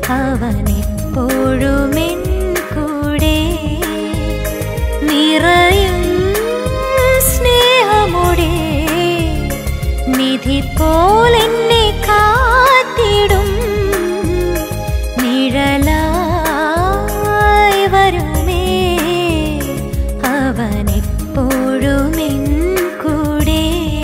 അവനെപ്പോഴും N കൂടെ നിറയും സ്നേഹമോടെ നിധി പോലെന്നെ കാത്തിടും നിഴലായി വരുമേ അവനെപ്പോഴും എൻ കൂടെ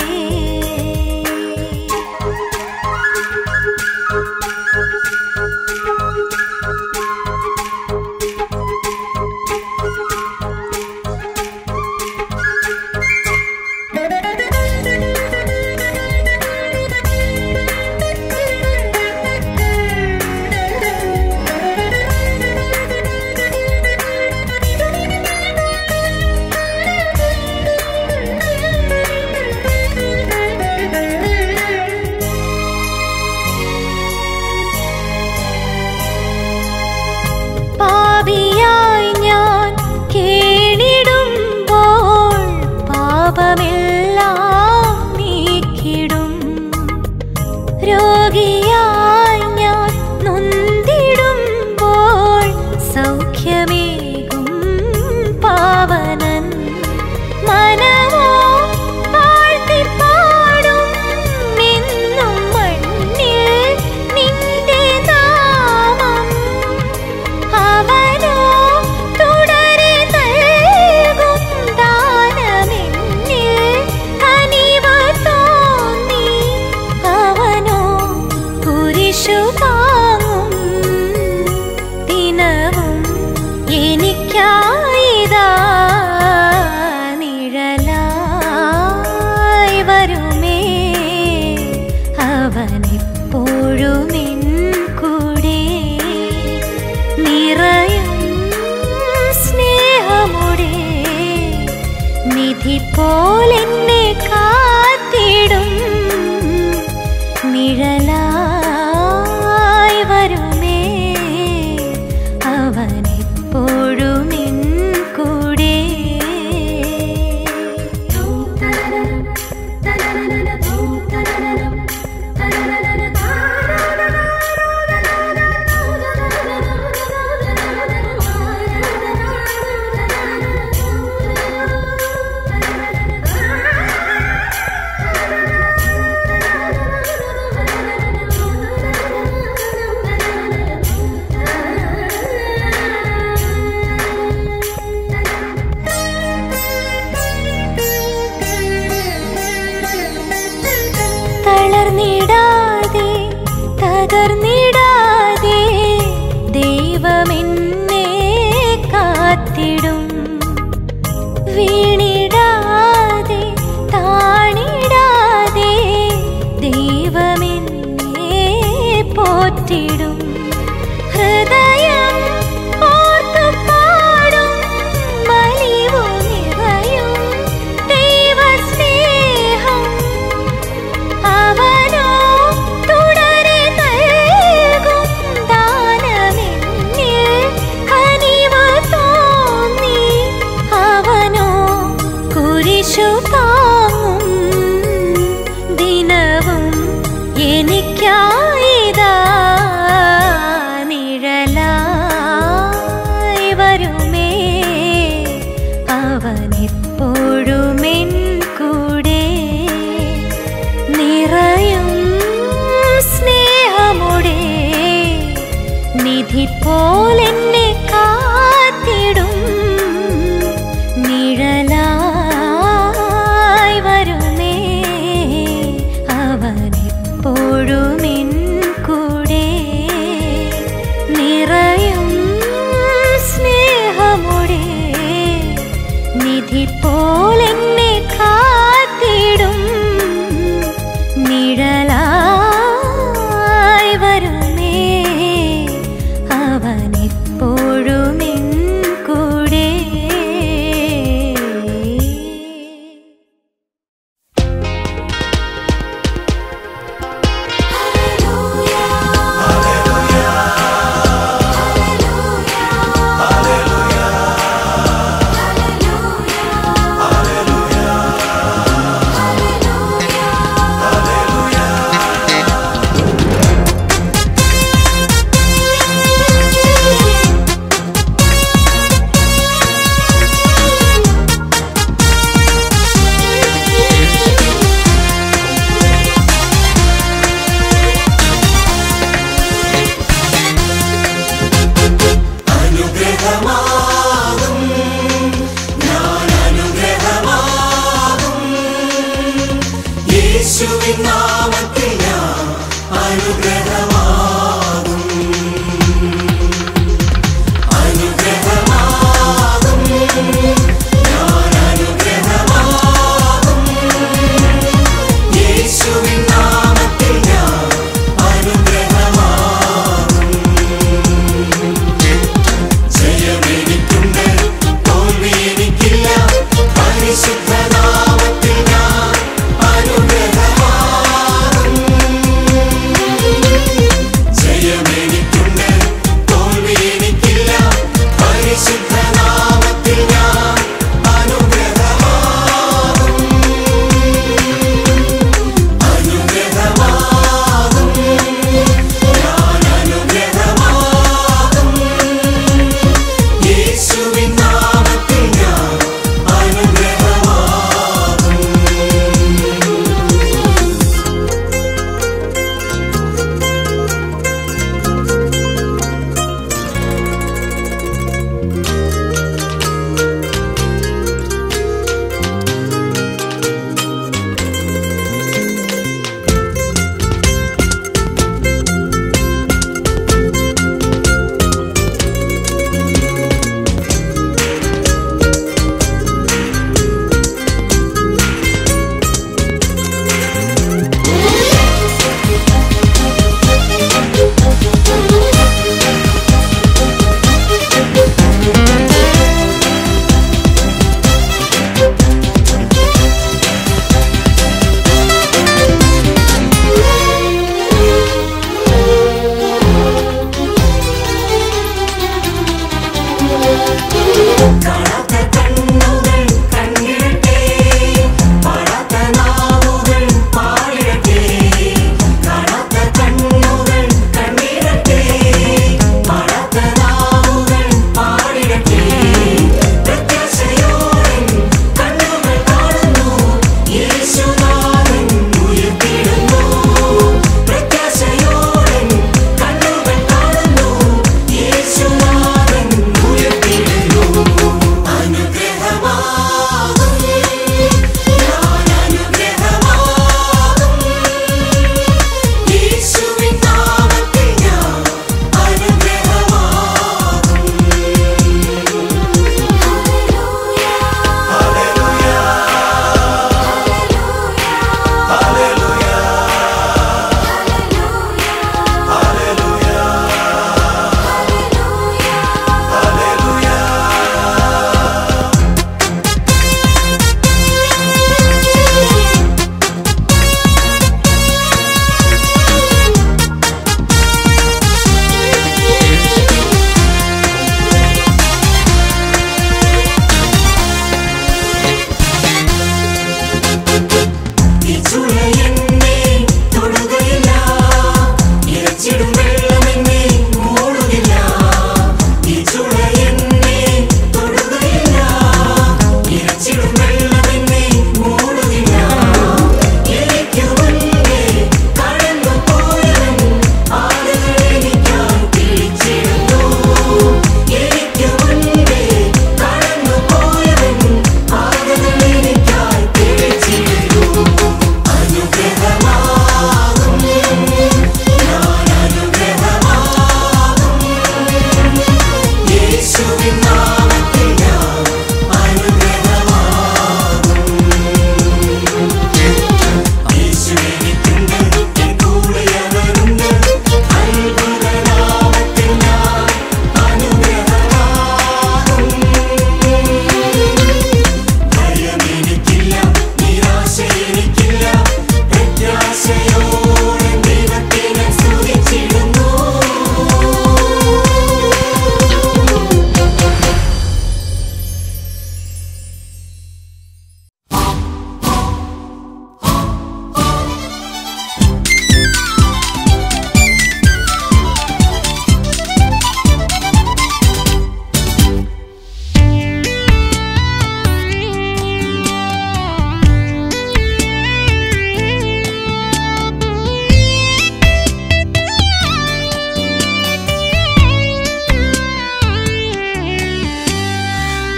പാപിയായി ഞാൻ കേണിടുമ്പോൾ പാപമെല്ലാം നീക്കിടും രോഗിയായി ഞാൻ നൊന്തിടുമ്പോൾ സൗഖ്യമേകും പാവനൻ മനമോ താഴ്ത്തിപ്പാടും എന്നും മണ്ണിൽ നിന്റെ നാമം അവനോ തുടരെ നൽകും ദാനമെന്നിൽ കനിവ് തോന്നി അവനോ കുരിശു താങ്ങും ദിനവും എനിക്കായിതാ നിഴലായി വരുമേ അവനെപ്പോഴും എൻ കൂടെ നിറയും സ്നേഹമുടെ നിധി പോലെന്നെ കാത്തിടും നിഴലായി വരുമേ അവനെപ്പോഴും എൻ കൂടെ തളർന്നിടാതെ തകർന്നിടാതെ ദൈവമെന്നെ കാത്തിടും വീണിടാതെ താണിടാതെ ദൈവമെന്നെ പോറ്റിടും ഹൃദയം ഓർത്തു പാടും മലിവു നിറയും ദൈവസ്നേഹം അവനോ തുടരെ നൽകും ദാനമെന്നിൽ കനിവ് തോന്നി അവനോ കുരിശു താങ്ങും ദിനവും എനിക്കായിതാ നിഴലായി വരുമേ അവനെപ്പോഴും എൻ കൂടെ നിറയും സ്നേഹമുടെ നിധി പോലെന്നെ കാത്തിടും നിഴലായി വരുമേ അവനെപ്പോഴും എൻ കൂടെ നിറയും സ്നേഹമുടെ നിധി പോലെന്നെ കാത്തിടും നിഴലായി വരുമേ അവനെപ്പോഴും എൻ കൂടെ Hallelujah.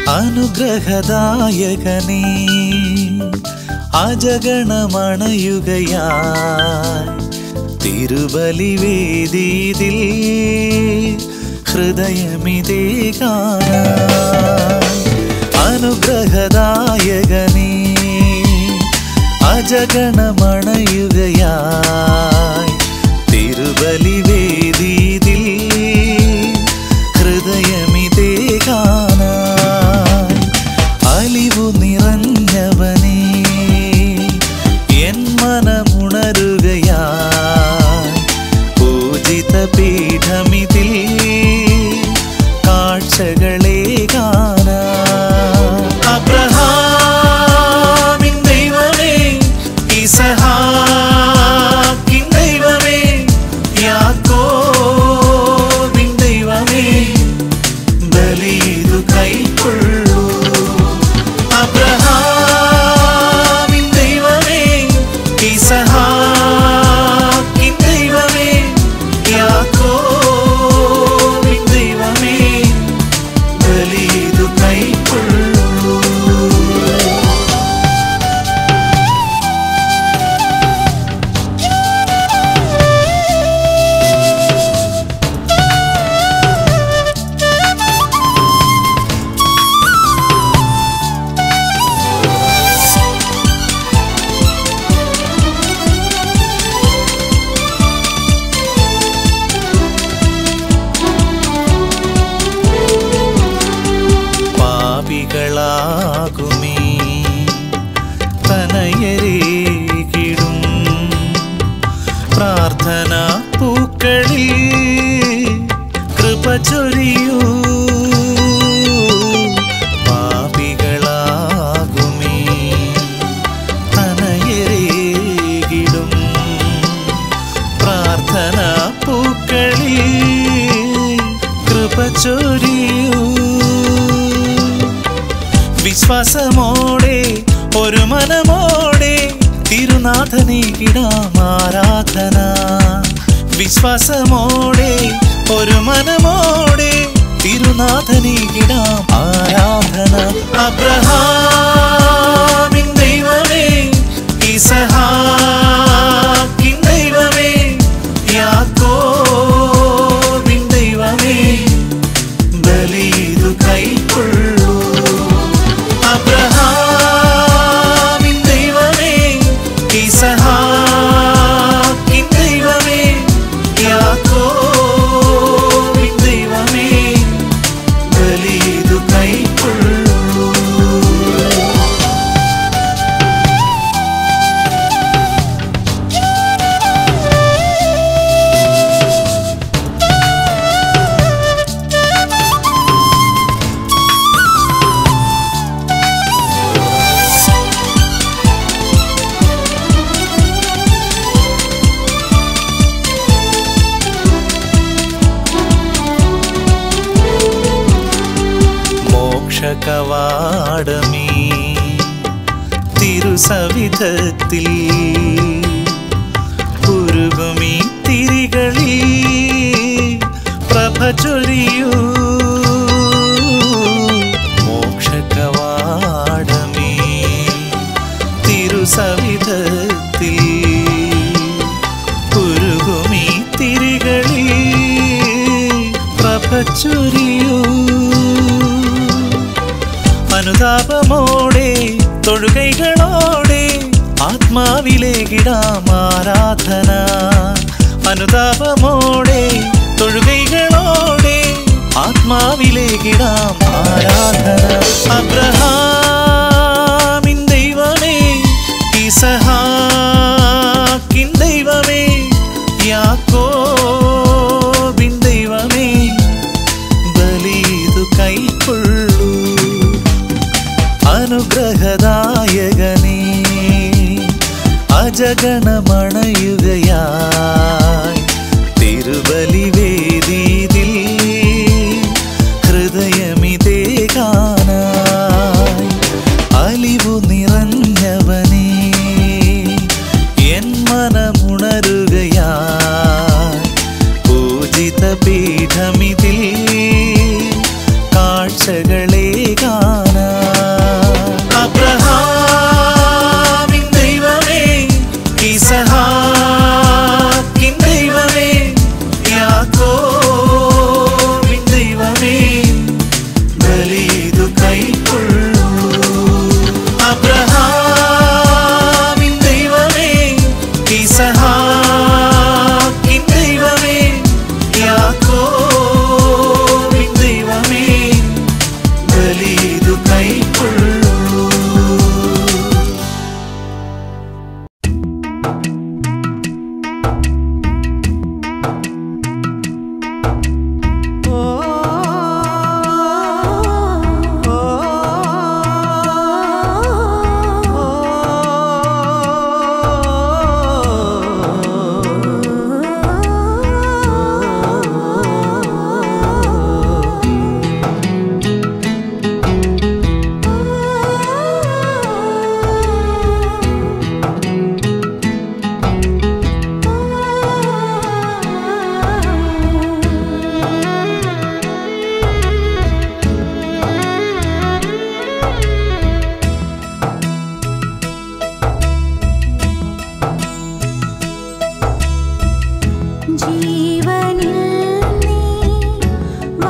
അനുഗ്രഹദായകനേ അജഗണമണയുകയായി തിരുബലിവേദീതിൽ ഹൃദയമിതേ കാണാൻ അനുഗ്രഹദായകനേ അജഗണമണയുകയായി തിരുബലിവേദീതിൽ ഹൃദയമിതേ കാണാൻ അലിവു നിറഞ്ഞവനേ എൻ മനമുണരുകയായി പൂജിത പീഠമിതിൽ കാഴ്ചകളെ കാണാൻ അബ്രഹാമിൻ ദൈവമേ ഇസഹാക്കിൻ ദൈവമേ യാക്കോബിൻ ദൈവമേ ബലിതു കൈക്കൊള്ളൂ അബ്രഹാമിൻ ദൈവമേ ഇസഹാക്കിൻ ദൈവമേ യാക്കോബിൻ ദൈവമേ ബലിതു കൈക്കൊള്ളൂ പാപികളാകുമേ തനയരേകിടും പ്രാർത്ഥന പൂക്കളിൽ കൃപ ചൊരിയൂ പാപികളാകുമേ തനയരേകിടും പ്രാർത്ഥന പൂക്കളിൽ കൃപ ചൊരിയൂ വിശ്വാസമോടെ ഒരു മനമോടെ തിരുനാഥനെ കിടാം ആരാധന വിശ്വാസമോടെ ഒരു മനമോടെ തിരുനാഥനെ കിടാം ആരാധന അബ്രഹാമിൻ ദൈവമേ ഇസഹാക്കിൻ ദൈവമേ യാക്കോബിൻ ദൈവമേ ബലിതു കൈക്കൊള്ളൂ അബ്രഹാമിൻ ദൈവമേ ഇസഹാക്കിൻ ദൈവമേ യാക്കോബിൻ ദൈവമേ ബലിതു കൈക്കൊള്ളൂ മോക്ഷകവാടമേ തിരുസവിധത്തിൽ ഉരുകുമീ തിരികളിൽ പ്രഭ ചൊരിയൂ മോക്ഷകവാടമേ തിരുസവിധത്തിൽ ഉരുകുമീ തിരികളിൽ പ്രഭ ചൊരിയൂ അനുതാപമോടെ തൊഴുകൈകളോടെ ആത്മാവിലേക്കിടാം ആരാധന അനുതാപമോടെ തൊഴുകൈകളോടെ ആത്മാവിലേക്കിടാം ആരാധന അബ്രഹാമിൻ ദൈവമേ ഇസഹാക്കിൻ ദൈവമേ യാക്കോബിൻ ദൈവമേ ബലിതു കൈക്കൊള്ളൂ അനുഗ്രഹദായകനേ അജഗണമണയുകയായി തിരുബലിവേദീതിൽ ഹൃദയമിതേ കാണായി അലിവു നിറഞ്ഞവനേ എൻ മനമുണരുകയായി പൂജിത പീഠമിതിൽ കാഴ്ചകളെ കാണാൻ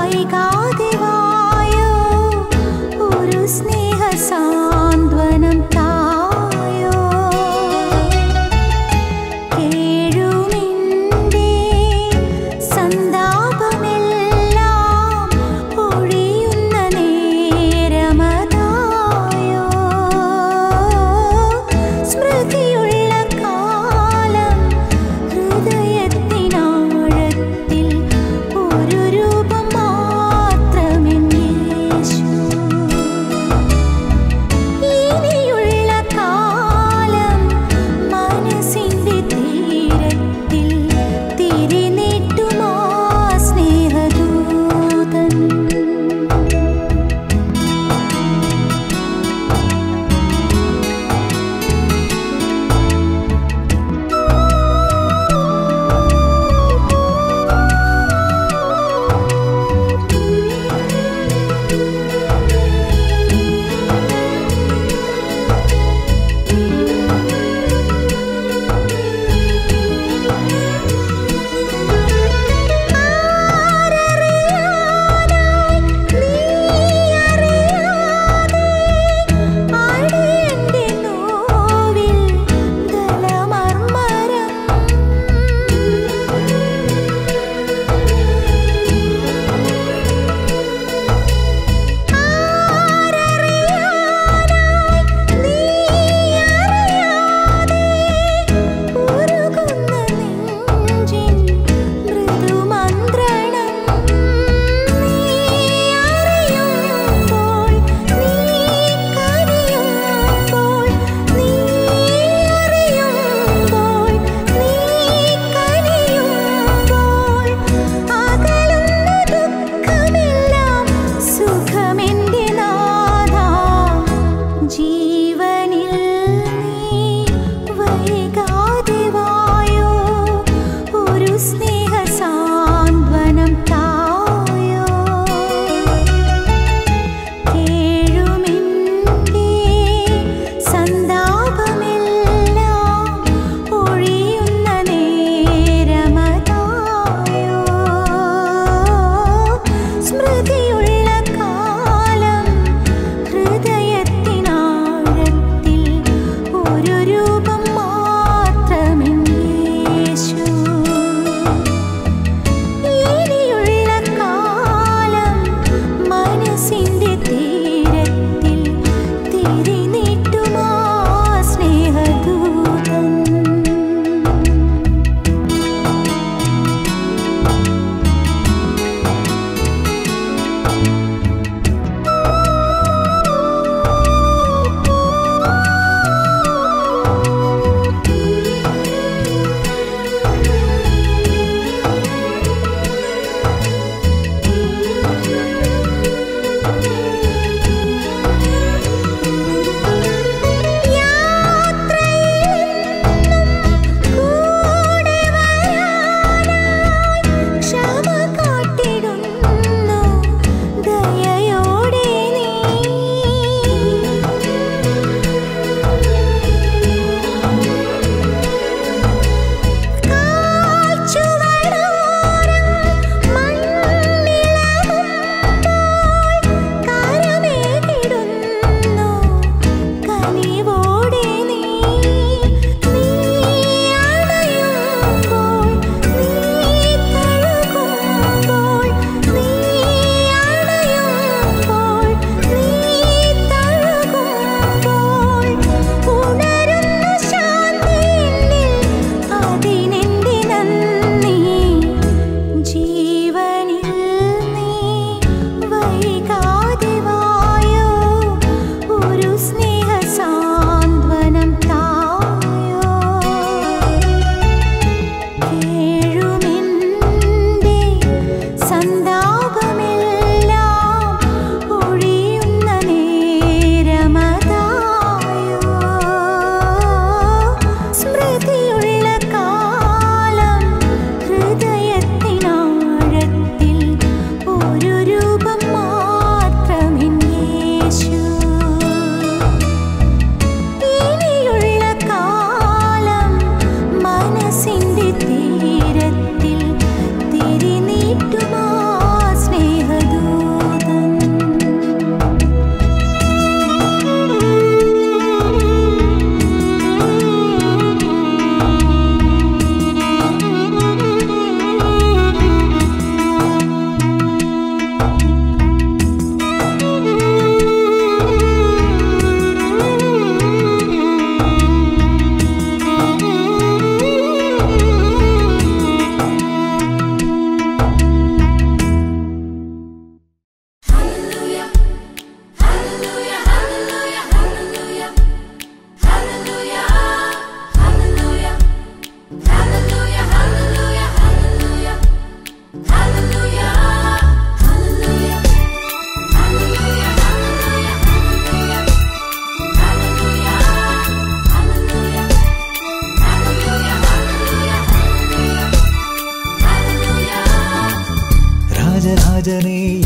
വൈകാതെ വായോ ഒരു സ്നേഹ സാന്ത്വനം തായോ കേഴുമിൻ്റെ സന്താപമെല്ലാം ഒഴിയുന്ന നേരമതായോ സ്മൃതിയുള്ള കാലം ഹൃദയത്തിനാഴത്തിൽ ഒരു രൂപം മാത്രമെൻ യേശു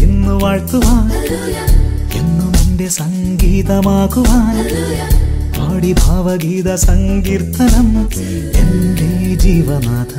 ഇന്ന് വാഴ്ത്തുവാൻ എന്നും എന്റെ സംഗീതമാകുവാൻ പാടി ഭാവഗീത സങ്കീർത്തനം എന്റെ ജീവനാഥ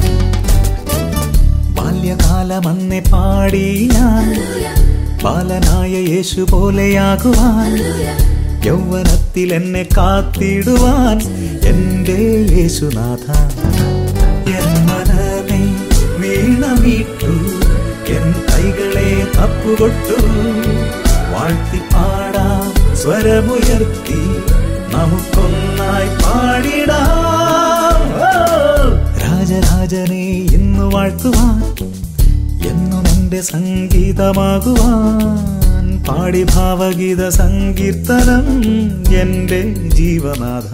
ബാല്യകാലമന്നെ പാടി ഞാൻ ബാലനായ യേശു പോലെയാകുവാൻ യൗവനത്തിൽ എന്നെ കാത്തിടുവാൻ എന്റെ യേശുനാഥ എൻ മനമേ വീണമീട്ടു എൻ കൈകളെ തപ്പുകൊട്ടു വാഴ്ത്തി പാടാം സ്വരമുയർത്തി നമുക്കൊന്നായി പാടിടാം ഓ! രാജരാജനെ ഇന്ന് വാഴ്ത്തുവാൻ എന്നും എന്റെ സംഗീതമാകുവാൻ പാടി ഭാവഗീത സങ്കീർത്തനം എന്റെ ജീവനാഥ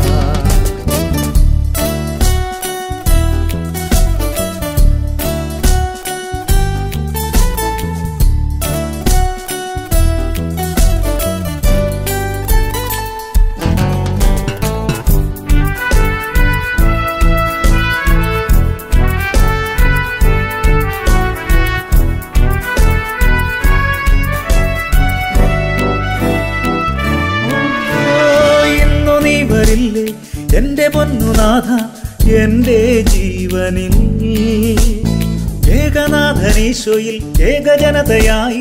ഓ, ഇന്നു നീ വരില്ലേ എന്റെ പൊന്നുനാഥ എന്റെ ജീവനിൽ ഏകനാഥനീശോയിൽ ഏകജനതയായി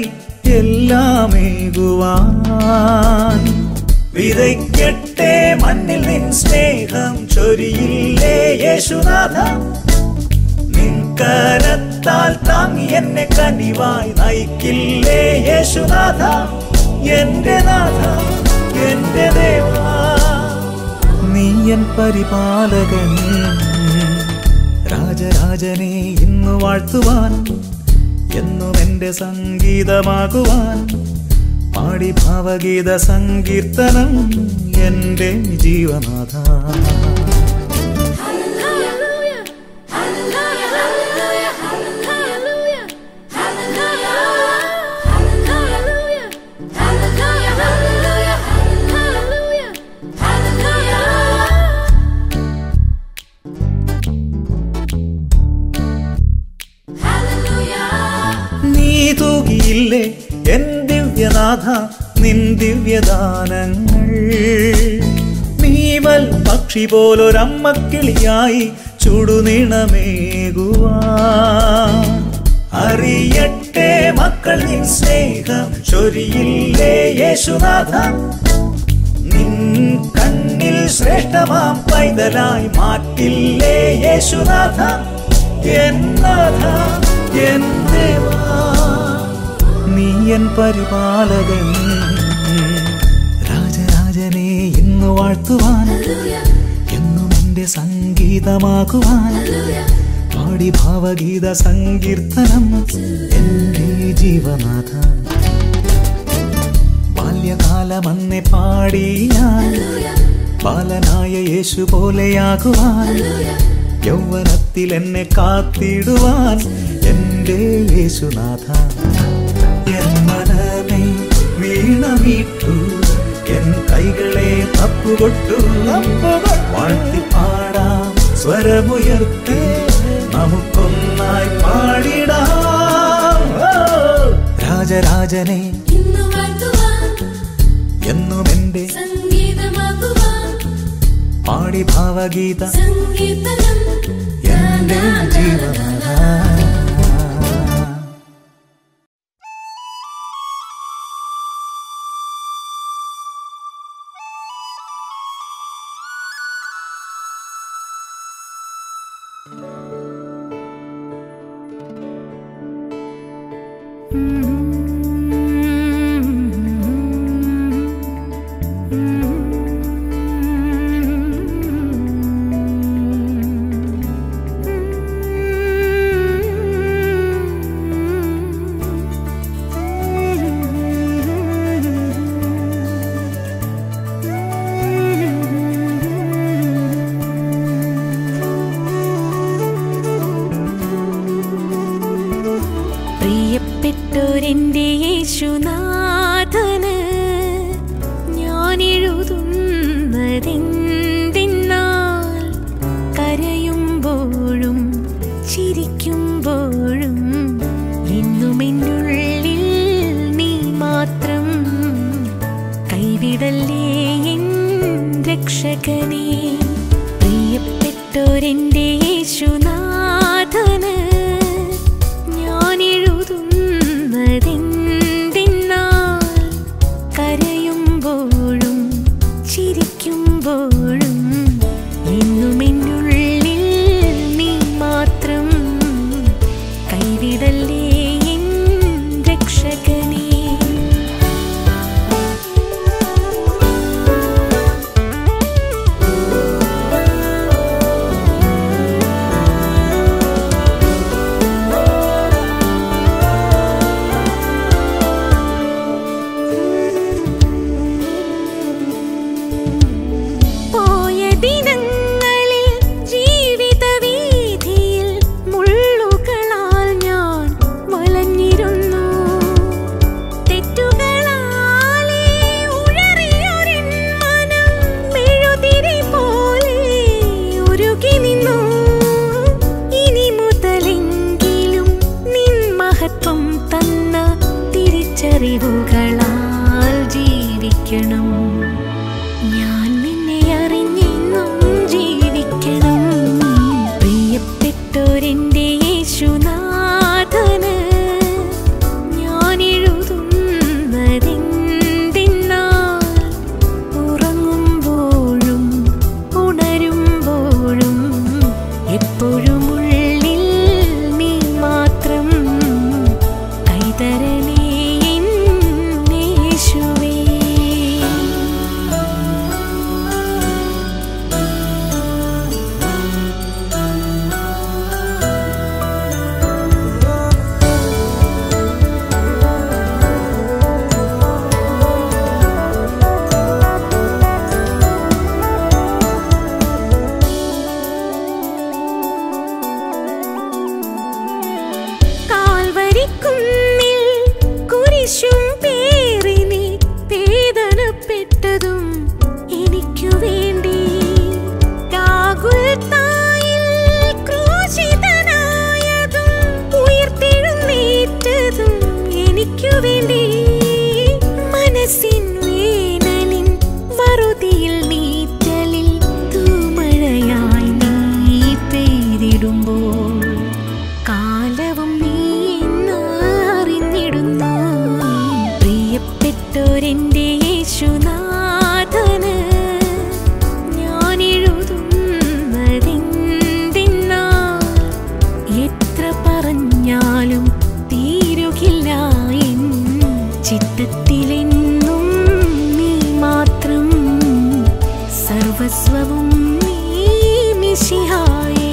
എല്ലാമേകുവാൻ വിതയ്ക്കട്ടെ മണ്ണിൽ നിൻ സ്നേഹം ചൊരിയില്ലേ യേശുനാഥ നിൻ കരത്താൽ താങ്ങി എന്നെ കനിവായി നയിക്കില്ലേ യേശുനാഥ എന്റെ നാഥ എന്റെ ദേവാ നീ എൻ പരിപാലകൻ രാജരാജനെ ഇന്ന് വാഴ്ത്തുവാൻ എന്നും എന്റെ സംഗീതമാകുവാൻ പാടി ഭാവഗീത സങ്കീർത്തനം എന്റെ ജീവനാഥ Hallelujah. Hallelujah. Hallelujah. Hallelujah. Hallelujah. Hallelujah. Hallelujah. Hallelujah. Hallelujah. Hallelujah. Hallelujah. നീ തൂകിയില്ലേ എൻ ദിവ്യനാഥ നിൻ ദിവ്യദാനങ്ങൾ നീവൽ പക്ഷി പോലൊരമ്മക്കിളിയായി ചുടുനിണമേകുവാൻ അറിയട്ടെ മക്കൾ നിൻ സ്നേഹം ചൊരിയില്ലേ യേശുനാഥ നിൻ കണ്ണിൽ ശ്രേഷ്ഠമാം പൈതലായി മാറ്റില്ലേ യേശുനാഥ എന്നാഥ എൻ ദേവാ നീ എൻ പരിപാലകൻ രാജരാജനെ ഇന്ന് വാഴ്ത്തുവാൻ എന്നും എന്റെ സംഗീതമാക്കുവാൻ പാടി ഭാവഗീത സങ്കീർത്തനം എന്റെ ജീവനാഥ ബാല്യകാലമന്നെ പാടി ഞാൻ ബാലനായ യേശു പോലെയാകുവാൻ യൗവനത്തിൽ എന്നെ കാത്തിടുവാൻ എന്റെ യേശുനാഥ എൻ മനമേ വീണമീട്ടു എൻ കൈകളെ തപ്പുകൊട്ടു വാഴ്ത്തി പാടാം സ്വരമുയർത്തി നമുക്കൊന്നായി പാടിടാം ഓ! രാജരാജനെ ഇന്ന് വാഴ്ത്തുവാൻ എന്നും എന്റെ സംഗീതമാകുവാൻ പാടി ഭാവഗീത സങ്കീർത്തനം എന്റെ ജീവനാഥ പ്രിയപ്പെട്ടോരെന്റെ യേശുനാഥന് ഞാൻ എഴുതുന്നതെന്തെന്നാൽ കരയുമ്പോഴും ചിരിക്കുമ്പോഴും എന്നും എന്നുള്ളിൽ മാത്രം കൈവിടല്ലേ എൻ രക്ഷകനെ പ്രിയപ്പെട്ടോരെൻ്റെ യേശുനാഥന് ഞാൻ എഴുതുന്നതെന്തിന്നാൽ കരയുമ്പോഴും ചിരിക്കുമ്പോഴും എന്നും എന്നുള്ളിൽ നീ മാത്രം കൈവിടല്ലേ എൻ രക്ഷകനേ പോയ ദിനങ്ങളിൽ ജീവിതവീഥിയിൽ മുള്ളുകളാൽ ഞാൻ വലഞ്ഞിരുന്നു തെറ്റുകളാലേ ഉഴറിയൊരെൻ മനം മെഴുതിരി പോലെ ഉരുകി നിന്നു ഇനി മുതലെങ്കിലും നിൻ മഹത്വം തന്ന തിരിച്ചറിവുകളാൽ ജീവിക്കണം ഞാൻ നിന്നെ അറിഞ്ഞെന്നും ജീവിക്കണം പ്രിയപ്പെട്ടോരെൻ്റെ യേശുനാഥന് ഞാൻ എഴുതുന്നതെന്തിന്നാൽ ഉറങ്ങുമ്പോഴും ഉണരുമ്പോഴും എപ്പോഴും ഉള്ളിൽ നീ മാത്രം കൈതരണേ എൻ യേശുവേ കാൽവരിക്കുന്നിൽ കുരിശും പേറി നീ വേദനപ്പെട്ടതും എനിക്കു വേണ്ടി ഗാഗുൽത്തായിൽ ക്രൂശിതനായതും ഉയിർത്തെഴുന്നേറ്റതും എനിക്കു വേണ്ടി മനസ്സിൻ വേനലിൻ വറുതിയിൽ നീറ്റലിൽ തൂമഴയായി നീ പെയ്തിടുമ്പോൾ കാലവും നീ ഇന്ന് അറിഞ്ഞിടുന്നു പ്രിയപ്പെട്ടോരെൻ്റെ യേശുനാഥന് ഞാൻ എഴുതുന്നതെന്തിന്നാൽ എത്ര പറഞ്ഞാലും തീരുകില്ല എൻ ചിത്തത്തിലെന്നും നീ മാത്രം സർവസ്വവും നീ മിശിഹായേ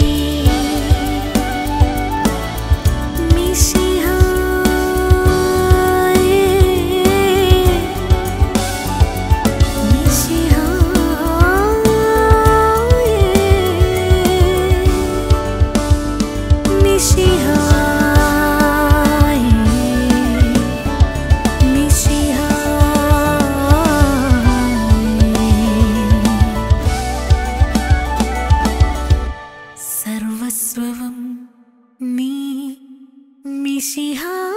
സർവസ്വവും നീ മിശിഹായ്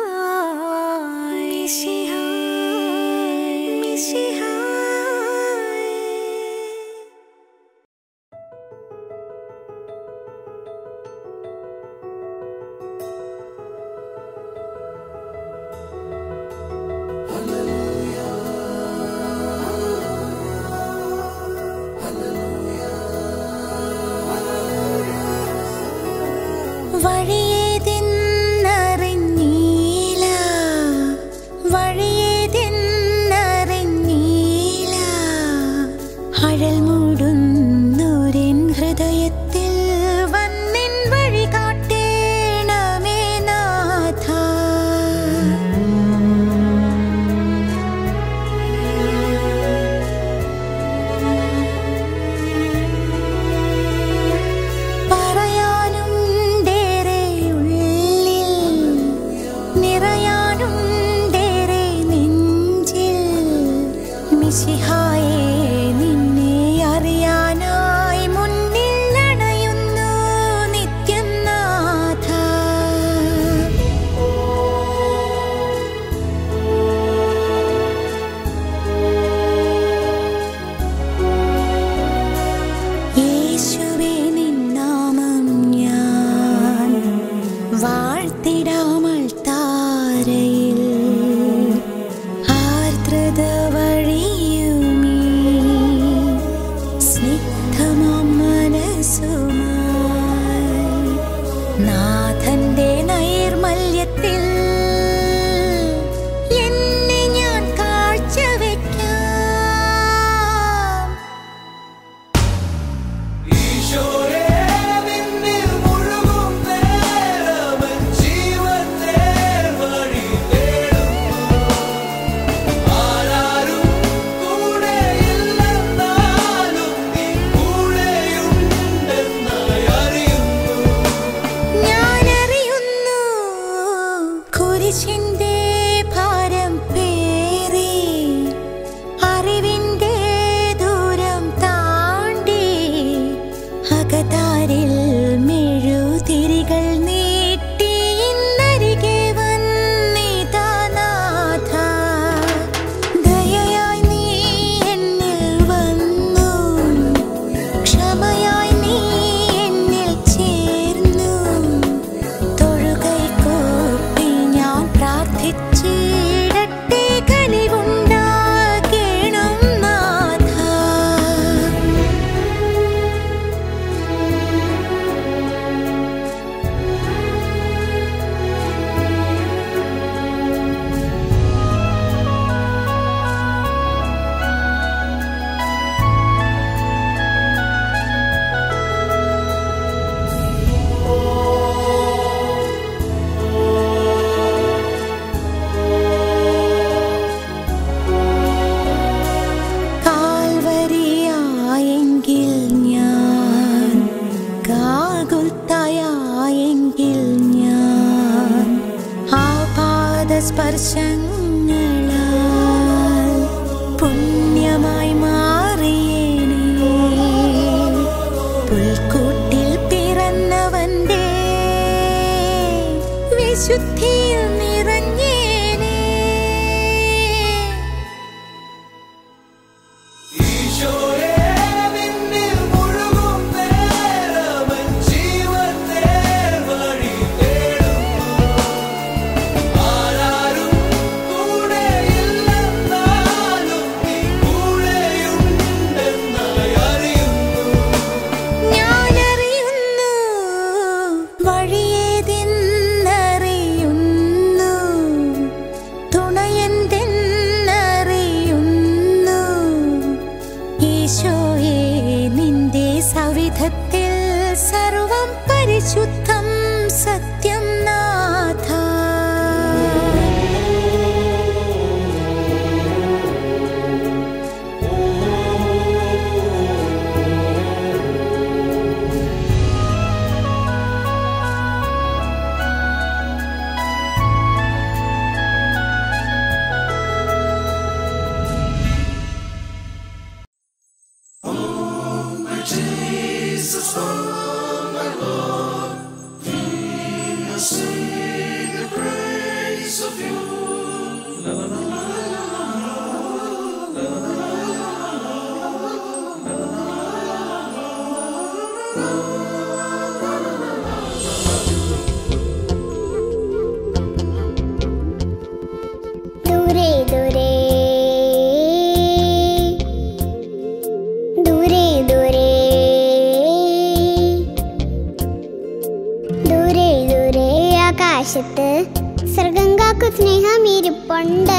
മിശിഹായ് മിശിഹായ് വഴിയേതെന്നറിഞ്ഞീല വഴിയേതെന്നറിഞ്ഞീല അഴൽ മൂടുന്നൊരെൻ ഹൃദയത്തിൽ വന്നിൻ വഴി കാട്ടേണമേ നാഥ പറയാനുണ്ടേറെ ഉള്ളിൽ നിറയാനുണ്ടേറെ നെഞ്ചിൽ മിശിഹായെ നിന്നെ അറിയാനായി മുന്നിൽ അണയുന്നു നിത്യം നാഥ ധാരയിൽ ആർദ്രത വഴിയുമീ സ്നിഗ്ധമാം മനസ്സുമായി നാഥന്റെ നൈർമല്യത്തിൽ എന്നെ ഞാൻ കാഴ്ചവെക്കാം ഈശോയെ നിന്നിൽ മുഴുകും നേരമൻ ജീവൻ നേർവഴി തേടുന്നു. ആരാരും കൂടെയില്ലെന്നാലും നീ കൂടെയുണ്ടെന്നായി അറിയുന്നു. ഞാനറിയുന്നു കുരിശിന്റെ ഭാരം പേറി അറിവിന്റെ ദൂരം താണ്ടി അകതാരിൽ മെഴുതിരികൾ നീട്ടി ഇന്നരികെ വന്നിതാ നാഥ ദയയായി നീ എന്നിൽ വന്നു ക്ഷമയായി നീ എന്നിൽ ചേർന്നു തൊഴുകൈ കൂപ്പി ഞാൻ പ്രാർത്ഥിച്ചിടട്ടെ കനിവുണ്ടാകണം നാഥ കാൽവരിയായെങ്കിൽ ഞാൻ കാകുൽത്തായെങ്കിൽ ഞാൻ ആ പാദസ്പർശങ്ങളാൽ പുണ്യമായി മാറിയേനേ പുൽക്കൂട്ടിൽ പിറന്നവന്റെ വിശുദ്ധിയിൽ നിറഞ്ഞേനേ ഈശോയെ നിന്നിൽ മുഴുകും നേരമൻ ജീവൻ നേർവഴി തേടുന്നു. ആരാരും കൂടെയില്ലെന്നാലും നീ കൂടെയുണ്ടെന്നായി അറിയുന്നു. ഞാനറിയുന്നു വഴിയേതെന്നറിയുന്നു തുണയെന്തെന്നറിയുന്നു ഈശോയെ നിന്റെ സവിധത്തിൽ സർവം പരിശുദ്ധം സത്യം നാഥ ദൂരെ ദൂരെ ദൂരെ ദൂരെ ദൂരെ ദൂരെ ആകാശത്ത് സ്വർഗം കാക്കു സ്നേഹം ഇരിപ്പുണ്ട്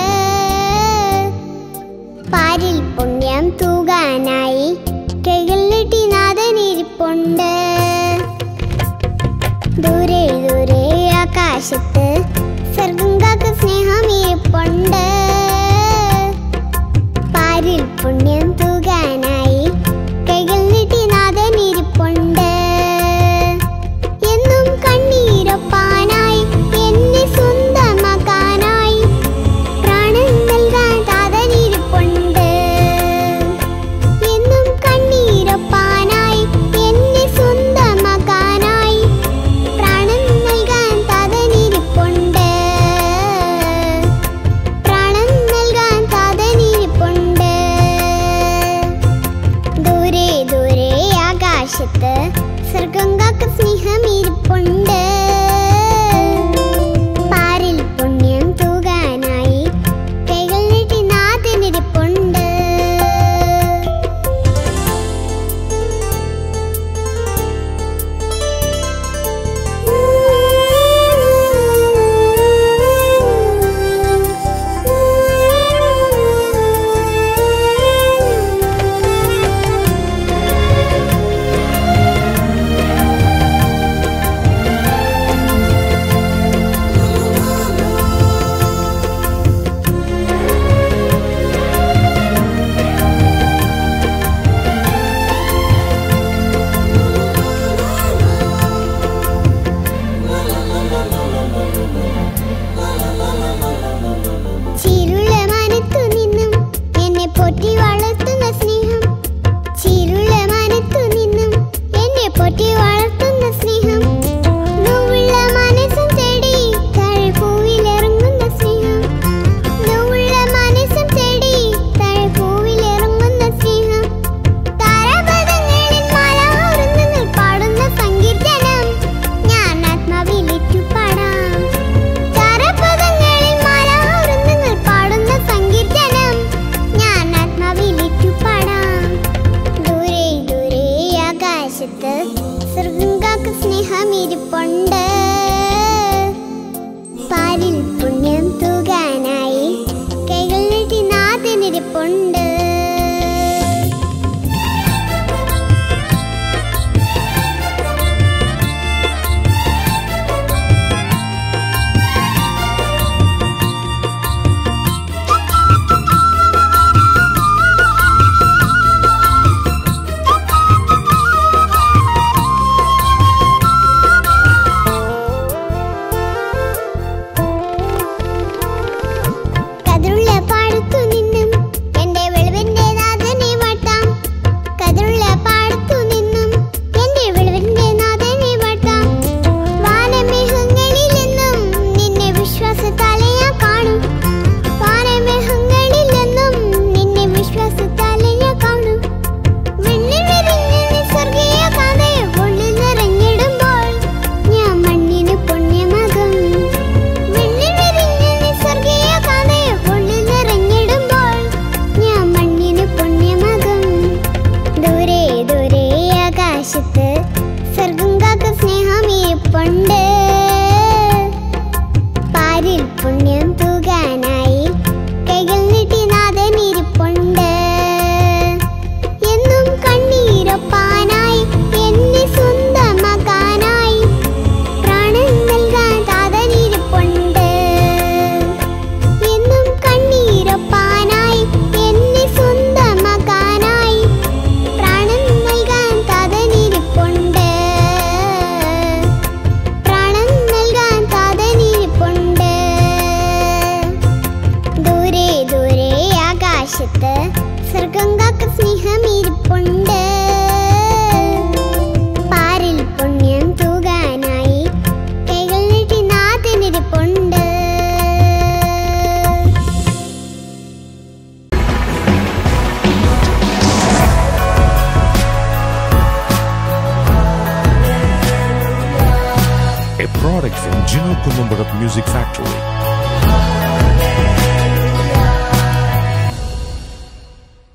പാരിൽ പുണ്യം തൂകാനായി കൈകൾ നീട്ടി നാഥൻ ഇരിപ്പുണ്ട് ദൂരെ ദൂരെ ആകാശത്ത് സ്വർഗം